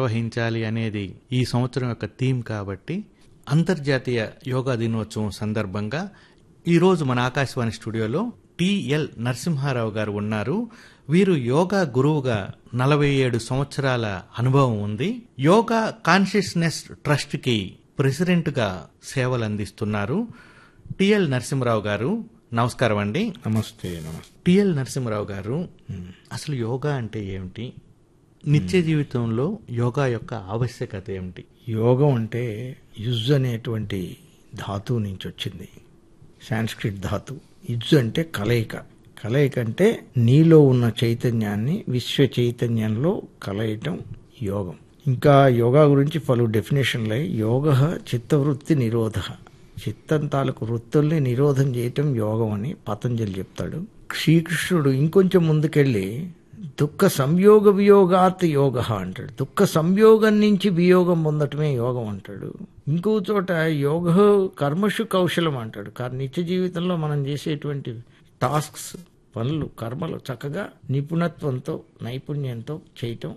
నిర్వహించాలి అనేది ఈ సంవత్సరం యొక్క థీమ్ కాబట్టి అంతర్జాతీయ యోగా దినోత్సవం సందర్భంగా ఈరోజు మన ఆకాశవాణి స్టూడియోలో టిఎల్ నరసింహారావు గారు ఉన్నారు వీరు యోగా గురువుగా నలభై ఏడు సంవత్సరాల అనుభవం ఉంది యోగా కాన్షియస్నెస్ ట్రస్ట్కి ప్రెసిడెంట్గా సేవలు అందిస్తున్నారు టిఎల్ నరసింహరావు గారు నమస్కారం అండి నమస్తే నమస్తే టిఎల్ నరసింహరావు గారు అసలు యోగా అంటే ఏమిటి నిత్య జీవితంలో యోగా యొక్క ఆవశ్యకత ఏమిటి యోగం అంటే యుజ్ అనేటువంటి ధాతువు నుంచి వచ్చింది సాంస్క్రిట్ ధాతు యుజ్ అంటే కలయిక కలయిక అంటే నీలో ఉన్న చైతన్యాన్ని విశ్వ చైతన్యంలో కలయటం యోగం ఇంకా యోగా గురించి పలు డెఫినేషన్లై యోగ చిత్తవృత్తి నిరోధ చిత్తం తాలూకు వృత్తుల్ని నిరోధం చేయటం యోగం అని పతంజలి చెప్తాడు శ్రీకృష్ణుడు ఇంకొంచెం ముందుకెళ్ళి దుఃఖ సంయోగ వియోగాత్ యోగ అంటాడు దుఃఖ సంయోగం నుంచి వియోగం పొందటమే యోగం అంటాడు ఇంకో చోట యోగ కర్మషు కౌశలం అంటాడు కానీ నిత్య జీవితంలో మనం చేసేటువంటి టాస్క్స్ పనులు కర్మలు చక్కగా నిపుణత్వంతో నైపుణ్యంతో చేయటం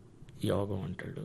యోగం అంటాడు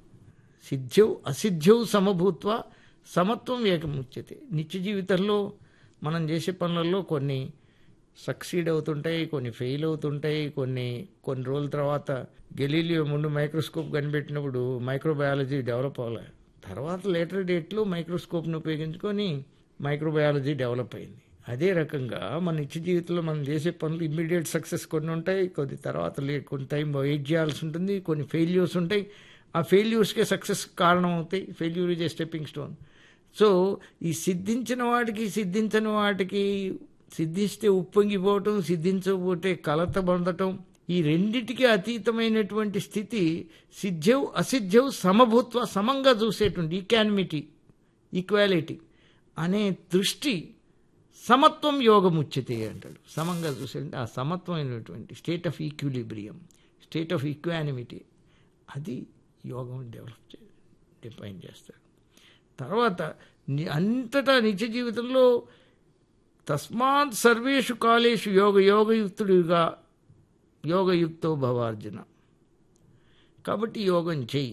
సిద్ధ్యౌ అసిద్ధ్యౌ సమభూత్వ సమత్వం ఏకముచ్యతే నిత్య జీవితంలో మనం చేసే పనులలో కొన్ని సక్సీడ్ అవుతుంటాయి కొన్ని ఫెయిల్ అవుతుంటాయి కొన్ని కొన్ని రోజుల తర్వాత గెలీలియో ముందు మైక్రోస్కోప్ కనిపెట్టినప్పుడు మైక్రోబయాలజీ డెవలప్ అవ్వాలి తర్వాత లేటర్ డేట్లో మైక్రోస్కోప్ను ఉపయోగించుకొని మైక్రోబయాలజీ డెవలప్ అయింది అదే రకంగా మన నిత్య జీవితంలో మనం చేసే పనులు ఇమ్మీడియట్ సక్సెస్ కొన్ని ఉంటాయి కొద్ది తర్వాత లే కొన్ని టైం వెయిట్ చేయాల్సి ఉంటుంది కొన్ని ఫెయిల్యూర్స్ ఉంటాయి ఆ ఫెయిల్యూర్స్కే సక్సెస్ కారణం అవుతాయి failure is a stepping stone so ఈ సిద్ధించిన వాటికి సిద్ధించని వాటికి సిద్ధిస్తే ఉప్పొంగిపోవటం సిద్ధించకపోతే కలత పొందటం ఈ రెండిటికి అతీతమైనటువంటి స్థితి సిద్ధ్యవు అసిద్ధ్యవు సమభూత్వ సమంగా చూసేటువంటి ఈకానమిటీ ఈక్వాలిటీ అనే దృష్టి సమత్వం యోగముచ్యతే అంటాడు సమంగా చూసే ఆ సమత్వమైనటువంటి state of equilibrium state of equanimity అది యోగం డెవలప్ చే డిఫైన్ చేస్తాడు తర్వాత ని- అంతటా నిత్య జీవితంలో తస్మాత్ సర్వేషు కాలేషు యోగ యోగయుక్తుడిగా యోగయుక్తో భవార్జున కాబట్టి యోగం చెయ్యి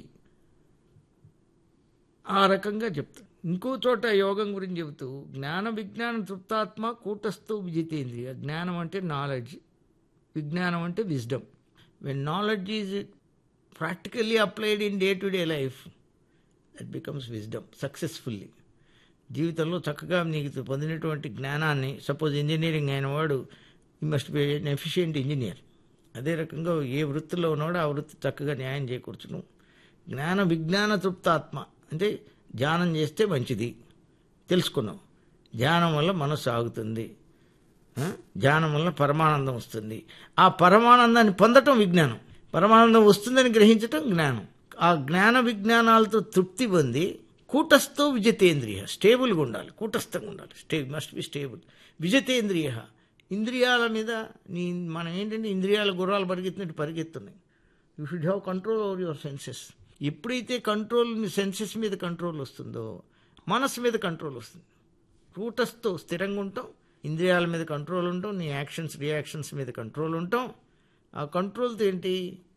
ఆ రకంగా చెప్తాడు ఇంకో చోట యోగం గురించి చెబుతూ జ్ఞాన విజ్ఞాన తృప్తాత్మ కూటస్థు విజితేంద్రియ జ్ఞానం అంటే నాలెడ్జ్ విజ్ఞానం అంటే wisdom when knowledge is practically applied in day to day life that becomes wisdom successfully జీవితంలో చక్కగా నీకు పొందినటువంటి జ్ఞానాన్ని సపోజ్ ఇంజనీరింగ్ అయిన వాడు he must be an efficient engineer అదే రకంగా ఏ వృత్తిలో ఉన్నాడో ఆ వృత్తి చక్కగా న్యాయం చేకూర్చును జ్ఞాన విజ్ఞాన తృప్తాత్మ అంటే ధ్యానం చేస్తే మంచిది తెలుసుకున్నాం ధ్యానం వల్ల మనసు ఆగుతుంది ఆ? ధ్యానం వల్ల పరమానందం వస్తుంది ఆ పరమానందాన్ని పొందటం విజ్ఞానం పరమానందం వస్తుందని గ్రహించటం జ్ఞానం ఆ జ్ఞాన విజ్ఞానాలతో తృప్తి పొంది కూటస్థో విజతేంద్రియ స్టేబుల్గా ఉండాలి కూటస్థంగా ఉండాలి స్టే మస్ట్ బి స్టేబుల్ విజతేంద్రియ ఇంద్రియాల మీద నీ మనం ఏంటంటే ఇంద్రియాల గుర్రాలు పరిగెత్తినట్టు పరిగెత్తున్నాయి you should have control over your senses ఎప్పుడైతే కంట్రోల్ మీ సెన్సెస్ మీద కంట్రోల్ వస్తుందో మనసు మీద కంట్రోల్ వస్తుంది కూటస్థతో స్థిరంగా ఉంటాం ఇంద్రియాల మీద కంట్రోల్ ఉంటాం నీ యాక్షన్స్ రియాక్షన్స్ మీద కంట్రోల్ ఉంటాం ఆ కంట్రోల్తో ఏంటి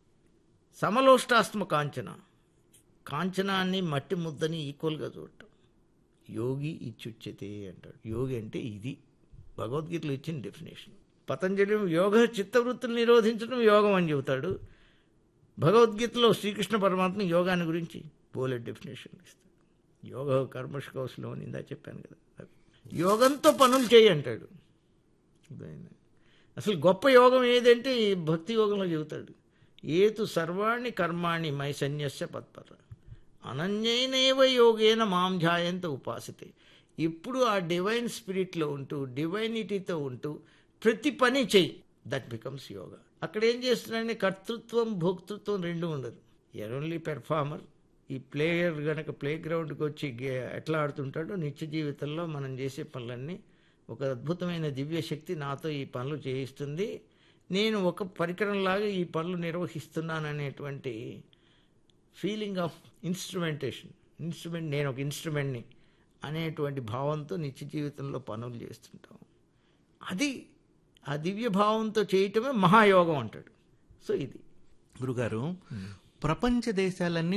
సమలోష్టాస్మ కాంచన కాంచనాన్ని మట్టి ముద్దని ఈక్వల్గా చూడటం యోగి ఇచ్చుచ్యతే అంటాడు యోగి అంటే ఇది భగవద్గీతలో ఇచ్చిన డెఫినేషన్ పతంజలి యోగ చిత్తవృత్తులు నిరోధించడం యోగం అని చెబుతాడు భగవద్గీతలో శ్రీకృష్ణ పరమాత్మ యోగాన్ని గురించి పోలే డెఫినేషన్ ఇస్తాడు యోగ కర్మష కౌశలం అని ఇందా చెప్పాను కదా అవి యోగంతో పనులు చేయి అంటాడు ఇదైనా. అసలు గొప్ప యోగం ఏదంటే ఈ భక్తి యోగంలో చెబుతాడు ఏతు సర్వాణి కర్మాణి మై సన్యస్య పత్పర అనన్యైనైవ యోగేన మాం ధ్యాయంత ఉపాసితే ఇప్పుడు ఆ డివైన్ స్పిరిట్లో ఉంటూ డివైనిటీతో ఉంటూ ప్రతి పని చెయ్యి దట్ బికమ్స్ యోగా అక్కడ ఏం చేస్తున్నాడంటే కర్తృత్వం భోక్తృత్వం రెండు ఉండదు ఎర్ ఓన్లీ పెర్ఫార్మర్ ఈ ప్లేయర్ గనక ప్లే గ్రౌండ్కి వచ్చి గే- ఎట్లా ఆడుతుంటాడో నిత్య జీవితంలో మనం చేసే పనులన్నీ ఒక అద్భుతమైన దివ్య శక్తి నాతో ఈ పనులు చేయిస్తుంది నేను ఒక పరికరంలాగా ఈ పనులు నిర్వహిస్తున్నాననేటువంటి ఫీలింగ్ ఆఫ్ ఇన్స్ట్రుమెంటేషన్ ఇన్స్ట్రుమెంట్ నేను ఒక ఇన్స్ట్రుమెంట్ని అనేటువంటి భావంతో నిత్య జీవితంలో పనులు చేస్తుంటాం అది ఆ దివ్య భావంతో చేయటమే మహాయోగం అంటాడు సో ఇది గురుగారు ప్రపంచ దేశాలన్నీ